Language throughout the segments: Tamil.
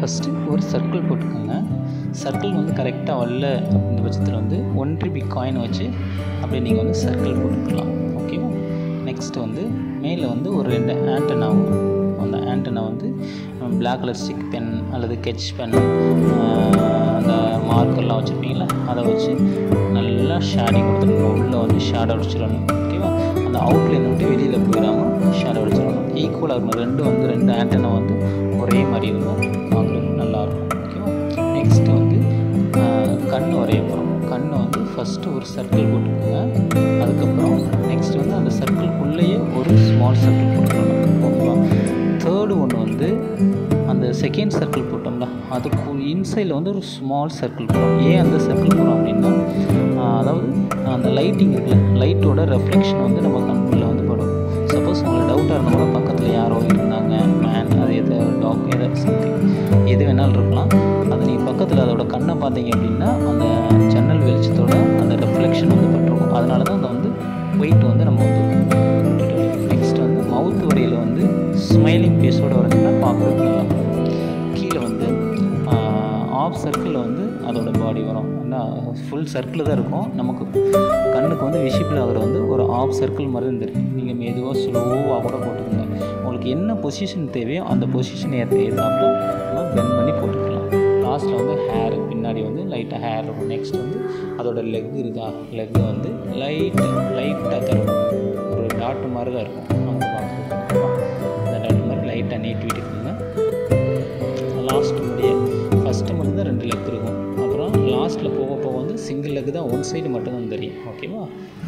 ஃபஸ்ட்டு ஒரு சர்க்கிள் போட்டுக்கோங்க சர்க்கிள் வந்து கரெக்டாக வரல அப்படின்ற பட்சத்தில் வந்து ஒன் ருபி காயின் வச்சு அப்படியே நீங்கள் வந்து சர்க்கிள் போட்டுக்கலாம் ஓகேவா நெக்ஸ்ட் வந்து மேலே வந்து ஒரு ரெண்டு ஆண்டனா வரும் அந்த ஆண்டனா வந்து பிளாக் கலர் ஸ்டிக் பென் அல்லது கெச் பென் அந்த மார்க்கர்லாம் வச்சுருப்பீங்களா அதை வச்சு நல்லா ஷேடிங் கொடுத்துடணும் உள்ளே வந்து ஷேடோ அடிச்சிடணும் ஓகேவா அந்த அவுட்லைன் விட்டு வெளியில் போயிடாமல் ஷேடோ அடிச்சிடணும் ஈக்குவலாக இருக்கணும் ரெண்டு வந்து ரெண்டு ஆண்டனா வந்து ஒரே மாதிரி இருந்தால் பார்க்குறதுக்கு நல்லாயிருக்கும் ஓகேவா நெக்ஸ்ட்டு வந்து கண் வரைய போகிறோம் கண்ணை வந்து ஃபஸ்ட்டு ஒரு சர்க்கிள் போட்டுக்கோங்க அதுக்கப்புறம் நெக்ஸ்ட் வந்து அந்த சர்க்கிள்குள்ளேயே ஒரு ஸ்மால் சர்க்கிள் போட்டுக்கணும் ஓகேவா தேர்டு ஒன்று வந்து அந்த செகண்ட் சர்க்கிள் போட்டோம்ல அதுக்கு இன்சைடில் வந்து ஒரு ஸ்மால் சர்க்கிள் போடும் ஏன் அந்த சர்க்கிள் போகிறோம் அப்படின்னா அதாவது அந்த லைட்டிங் இருக்குல்ல லைட்டோட ரெஃப்ளெக்ஷன் வந்து நம்ம கண்ணுக்குள்ளே வந்து படும் சப்போஸ் உங்களுக்கு டவுட்டாக இருந்தால் கூட பக்கத்தில் யாரோ இருந்தாங்க மேன் அது எது டாக் எதை சம்திங் எது வேணாலும் இருக்கலாம் அது நீங்கள் பக்கத்தில் அதோட கண்ணை பார்த்தீங்க அப்படின்னா அந்த ஜன்னல் வெளிச்சத்தோட அந்த ரெஃப்ளெக்ஷன் வந்து பட்டிருக்கும் அதனால தான் அந்த வந்து வெயிட் வந்து நம்ம வந்து நெக்ஸ்ட் வந்து மவுத் வரையில் வந்து ஸ்மைலிங் ஃபேஸோட வரைஞ்சிங்கன்னா பார்க்குறதுக்கு நல்லா கீழே வந்து ஆஃப் சர்க்கிளில் வந்து அதோட பாடி வரும் ஏன்னா ஃபுல் சர்க்கிள் தான் இருக்கும் நமக்கு கண்ணுக்கு வந்து விசிபிள் ஆகிற வந்து ஒரு ஆஃப் சர்க்கிள் மாதிரி இருந்துருக்கு நீங்கள் மெதுவாக ஸ்லோவாக கூட போட்டுக்கோங்க உங்களுக்கு என்ன பொசிஷன் தேவையோ அந்த பொசிஷன் ஏற்ற ஏற்றாப்புல நம்ம பெண்ட் பண்ணி போட்டுக்கலாம் லாஸ்ட்டில் வந்து ஹேர் பின்னாடி வந்து லைட்டாக ஹேர் இருக்கும் நெக்ஸ்ட் வந்து அதோட லெக் இருக்கா லெக்கு வந்து லைட்டு லைட்டாக தரும் ஒரு டாட்டு மாதிரி தான் இருக்கும் நமக்கு பார்க்குறது அந்த டாட்டு மாதிரி லைட்டாக நீட்டி விட்டுக்கோங்க லாஸ்ட் முடிய ஃபஸ்ட்டு மட்டும் தான் ரெண்டு லெக் இருக்கும் அப்புறம் லாஸ்ட்டில் போக போக வந்து சிங்கிள் லெக் தான் ஒன் சைடு மட்டும்தான் தெரியும் ஓகேவா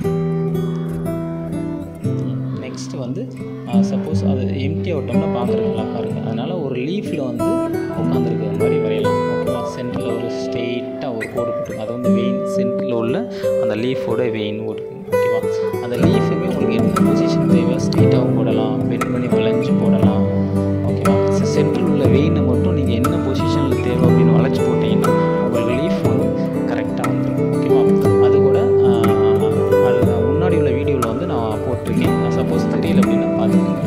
நெக்ஸ்ட்டு வந்து சப்போஸ் அது எம்டி விட்டோம்னா பார்க்குறதுக்கு நல்லா இருக்குது அதனால் ஒரு லீஃபில் வந்து உட்காந்துருக்கிற மாதிரி வரையலாம் ஓகேவா சென்டரில் ஒரு ஸ்ட்ரெயிட்டாக ஒரு கோடு போட்டுருங்க அது வந்து வெயின் சென்டரில் உள்ள அந்த லீஃபோட வெயின் ஓடுது ஓகேவா அந்த லீஃபுமே உங்களுக்கு என்ன பொசிஷன் தேவை ஸ்ட்ரெயிட்டாகவும் போடலாம் பெண்ட் பண்ணி வளைஞ்சு போடலாம் ஓகேவா சென்டரில் உள்ள வெயினை மட்டும் நீங்கள் என்ன பொசிஷனில் தேவை அப்படின்னு வளைச்சி போட்டிங்கன்னா உங்களுக்கு லீஃப் வந்து கரெக்டாக வந்துடும் ஓகேவா அது கூட அது முன்னாடி உள்ள வீடியோவில் வந்து நான் போட்டிருக்கேன் சப்போஸ் தெரியல அப்படின்னா பார்த்துக்கோங்க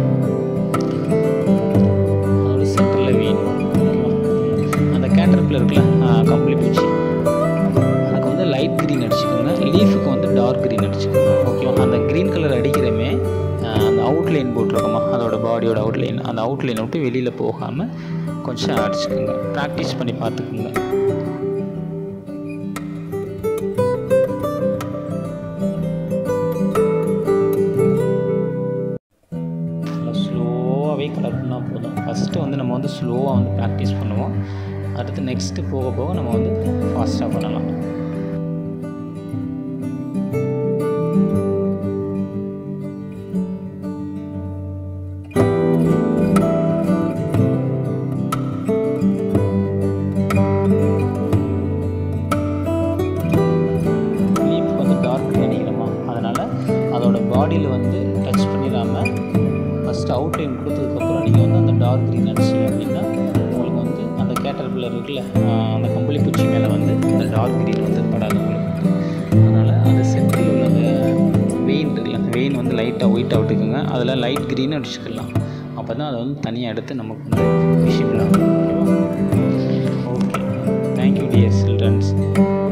அதோட சென்டரில் வெயின் அந்த கேட்டர்பில் இருக்குல்ல கம்பளி பூச்சி அதுக்கு வந்து லைட் க்ரீன் அடிச்சுக்கோங்க லீஃபுக்கு வந்து டார்க் க்ரீன் அடிச்சுக்கோங்க ஓகேவா அந்த க்ரீன் கலர் அடிக்கிறமே அந்த அவுட்லைன் போட்டிருக்கோமா அதோட பாடியோட அவுட்லைன் அந்த அவுட்லைனை விட்டு வெளியில் போகாமல் கொஞ்சம் அடிச்சுக்கோங்க ப்ராக்டிஸ் பண்ணி பார்த்துக்குங்க ஸ்லோவாகவே கலர் பண்ணால் போதும் ஃபஸ்ட்டு வந்து நம்ம வந்து ஸ்லோவாக வந்து ப்ராக்டிஸ் பண்ணுவோம் அடுத்து நெக்ஸ்ட்டு போக போக நம்ம வந்து ஃபாஸ்ட்டாக பண்ணலாம் லீஃப் வந்து டார்க் அடிக்கிறோமா அதனால் அதோட பாடியில் வந்து டச் பண்ணிடாமல் ஃபஸ்ட்டு அவுட்லைன் கொடுத்ததுக்கப்புறம் நீங்கள் வந்து அந்த டார்க் க்ரீன் அடிச்சிங்க அப்படின்னா உங்களுக்கு வந்து அந்த கேட்டர் பில்லர் இருக்குல்ல அந்த கம்பளி பூச்சி மேலே வந்து அந்த டார்க் க்ரீன் வந்து படாது உங்களுக்கு அதனால் அந்த சென்டரில் உள்ள அந்த வெயின் இருக்குல்ல வெயின் வந்து லைட்டாக ஒயிட்டாக விட்டுக்குங்க அதில் லைட் க்ரீன் அடிச்சுக்கலாம் அப்போ தான் அதை வந்து தனியாக எடுத்து நமக்கு வந்து விஷிபிள் ஆகும் ஓகேவா ஓகே தேங்க்யூ டியர் சில்ட்ரன்ஸ்